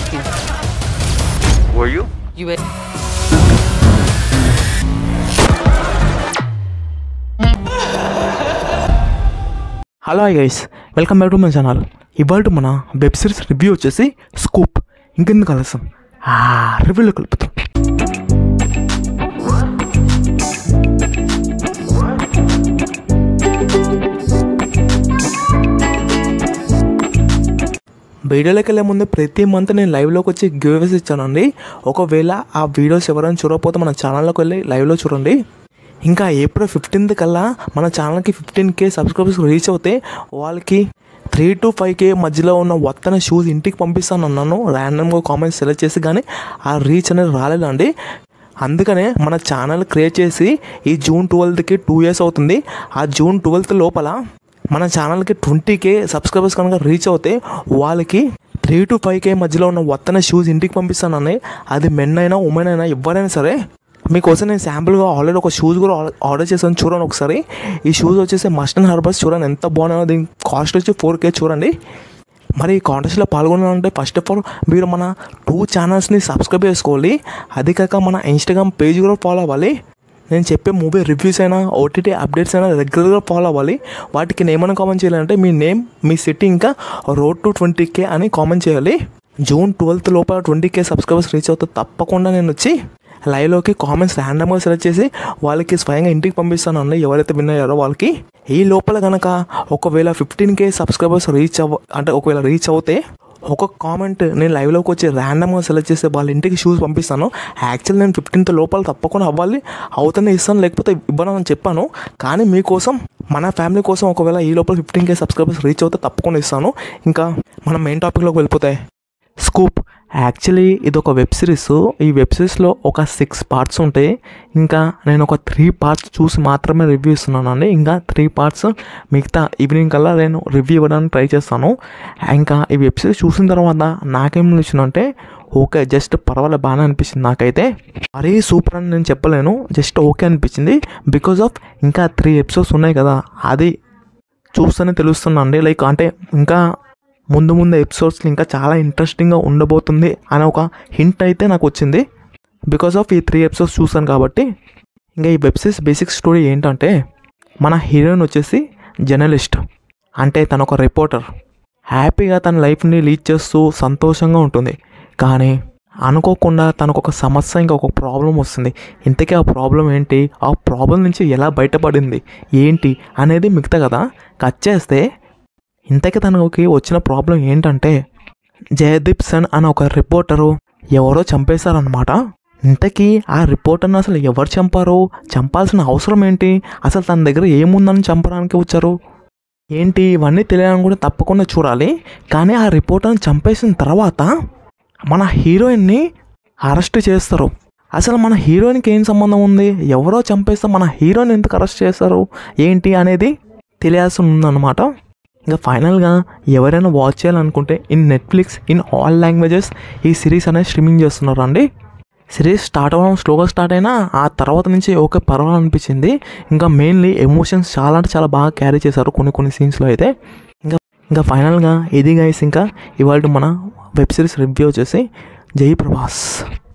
you. Were you? You were. Hello guys welcome back to my channel ఇవాళ మన web series review వచ్చేసి scoop ఇంకెందుకు ఆలస్యం ఆ రివ్యూలో కలుపుతాం వీడియోలోకి వెళ్ళే ముందు ప్రతి మంత్ నేను లైవ్లోకి వచ్చి గివ్వేస్ ఇచ్చానండి ఒకవేళ ఆ వీడియోస్ ఎవరైనా చూడకపోతే మన ఛానల్లోకి వెళ్ళి లైవ్లో చూడండి ఇంకా ఏప్రిల్ ఫిఫ్టీన్త్ కల్లా మన ఛానల్కి ఫిఫ్టీన్ కే సబ్స్క్రైబర్స్ రీచ్ అవుతే వాళ్ళకి త్రీ టు ఫైవ్ కే మధ్యలో ఉన్న వత్తన షూస్ ఇంటికి పంపిస్తాను అన్నాను ర్యాండమ్గా కామెంట్స్ సెలెక్ట్ చేసి కానీ ఆ రీచ్ అనేది రాలేదండి అందుకనే మన ఛానల్ క్రియేట్ చేసి ఈ జూన్ ట్వెల్త్కి టూ ఇయర్స్ అవుతుంది ఆ జూన్ ట్వెల్త్ లోపల మన ఛానల్కి ట్వంటీ కే సబ్స్క్రైబర్స్ కనుక రీచ్ అవుతే వాళ్ళకి త్రీ టు ఫైవ్ కే మధ్యలో ఉన్న వత్తన షూస్ ఇంటికి పంపిస్తానని అది మెన్ అయినా ఉమెన్ అయినా ఎవరైనా సరే మీకోసం నేను శాంపుల్గా ఆల్రెడీ ఒక షూస్ కూడా ఆర్డర్- ఆర్డర్ చేశాను చూడండి ఒకసారి ఈ షూస్ వచ్చేసి మస్టన్ హార్బర్స్ చూడండి ఎంత బాగున్నాయో దీని కాస్ట్ వచ్చి ఫోర్ కే చూడండి మరి ఈ కాంటెస్ట్లో పాల్గొనాలంటే ఫస్ట్ ఆఫ్ ఆల్ మీరు మన టూ ఛానల్స్ని సబ్స్క్రైబ్ చేసుకోవాలి అది కాక మన ఇన్స్టాగ్రామ్ పేజ్ కూడా ఫాలో అవ్వాలి నేను చెప్పే మూవీ రివ్యూస్ అయినా ఓటీటీ అప్డేట్స్ అయినా రెగ్యులర్గా ఫాలో అవ్వాలి వాటికి నేను ఏమైనా కామెంట్ చేయాలంటే మీ నేమ్ మీ సిటీ ఇంకా రోడ్ టు ట్వంటీ కే అని కామెంట్ చేయాలి జూన్ ట్వెల్త్ లోపల ట్వంటీ కే సబ్స్క్రైబర్స్ రీచ్ అవుతే తప్పకుండా నేను వచ్చి లైవ్లోకి కామెంట్స్ ర్యాండమ్గా సెలెక్ట్ చేసి వాళ్ళకి స్వయంగా ఇంటికి పంపిస్తాను అన్న ఎవరైతే విన్ అయ్యారో వాళ్ళకి ఈ లోపల కనుక ఒకవేళ ఫిఫ్టీన్ కే సబ్స్క్రైబర్స్ రీచ్ అవ్వ అంటే ఒకవేళ రీచ్ అవుతే ఒక కామెంట్ నేను లైవ్లోకి వచ్చి ర్యాండమ్గా సెలెక్ట్ చేసి వాళ్ళ ఇంటికి షూస్ పంపిస్తాను యాక్చువల్ నేను ఫిఫ్టీన్త్ లోపల తప్పకుండా అవ్వాలి అవుతూనే ఇస్తాను లేకపోతే ఇవ్వను అని చెప్పాను కానీ మీకోసం మన ఫ్యామిలీ కోసం ఒకవేళ ఈ లోపల ఫిఫ్టీన్ కే సబ్స్క్రైబర్స్ రీచ్ అవుతే తప్పకుండా ఇస్తాను ఇంకా మనం మెయిన్ టాపిక్లోకి వెళ్ళిపోతాయి స్కూప్ యాక్చువల్లీ ఇది ఒక వెబ్ సిరీస్ ఈ వెబ్ సిరీస్లో ఒక సిక్స్ పార్ట్స్ ఉంటాయి ఇంకా నేను ఒక త్రీ పార్ట్స్ చూసి మాత్రమే రివ్యూ ఇస్తున్నాను అండి ఇంకా త్రీ పార్ట్స్ మిగతా ఈవినింగ్ కల్లా నేను రివ్యూ ఇవ్వడానికి ట్రై చేస్తాను ఇంకా ఈ వెబ్ సిరీస్ చూసిన తర్వాత నాకేం నచ్చిందంటే ఓకే జస్ట్ పర్వాలేదు బాగానే అనిపించింది నాకైతే మరీ సూపర్ అని నేను చెప్పలేను జస్ట్ ఓకే అనిపించింది బికాజ్ ఆఫ్ ఇంకా త్రీ ఎపిసోడ్స్ ఉన్నాయి కదా అది చూస్తేనే తెలుస్తుందండి లైక్ అంటే ఇంకా ముందు ముందు ఎపిసోడ్స్లో ఇంకా చాలా ఇంట్రెస్టింగ్గా ఉండబోతుంది అనే ఒక హింట్ అయితే నాకు వచ్చింది బికాస్ ఆఫ్ ఈ త్రీ ఎపిసోడ్స్ చూసాను కాబట్టి ఇంకా ఈ వెబ్ సిరీస్ బేసిక్ స్టోరీ ఏంటంటే మన హీరోయిన్ వచ్చేసి జర్నలిస్ట్ అంటే తను ఒక రిపోర్టర్ హ్యాపీగా తన లైఫ్ని లీడ్ చేస్తూ సంతోషంగా ఉంటుంది కానీ అనుకోకుండా తనకు ఒక సమస్య ఇంకా ఒక ప్రాబ్లం వస్తుంది ఇంతకీ ఆ ప్రాబ్లం ఏంటి ఆ ప్రాబ్లం నుంచి ఎలా బయటపడింది ఏంటి అనేది మిగతా కదా కట్ చేస్తే ఇంతకీ తనకి వచ్చిన ప్రాబ్లం ఏంటంటే జయదీప్ సన్ అనే ఒక రిపోర్టరు ఎవరో చంపేశారనమాట ఇంతకీ ఆ రిపోర్టర్ని అసలు ఎవరు చంపారు చంపాల్సిన అవసరం ఏంటి అసలు తన దగ్గర ఏముందని చంపడానికి వచ్చారు ఏంటి ఇవన్నీ తెలియాలని కూడా తప్పకుండా చూడాలి కానీ ఆ రిపోర్టర్ని చంపేసిన తర్వాత మన హీరోయిన్ని అరెస్ట్ చేస్తారు అసలు మన హీరోయిన్కి ఏం సంబంధం ఉంది ఎవరో చంపేస్తే మన హీరోయిన్ ఎందుకు అరెస్ట్ చేస్తారు ఏంటి అనేది తెలియాల్సి ఉందన్నమాట ఇంకా ఫైనల్గా ఎవరైనా వాచ్ చేయాలనుకుంటే in Netflix in all languages ఈ సిరీస్ అనేది స్ట్రీమింగ్ చేస్తున్నారు అండి సిరీస్ స్టార్ట్ అవ్వడం స్లోగా స్టార్ట్ అయినా ఆ తర్వాత నుంచి ఓకే పర్వాలేదు అనిపించింది ఇంకా మెయిన్లీ ఎమోషన్స్ చాలా అంటే చాలా బాగా క్యారీ చేశారు కొన్ని కొన్ని సీన్స్లో అయితే ఇంకా ఇంకా ఫైనల్గా ఇది గైస్ ఇంకా ఇవాళ మన వెబ్ సిరీస్ రివ్యూ వచ్చేసి జై ప్రభాస్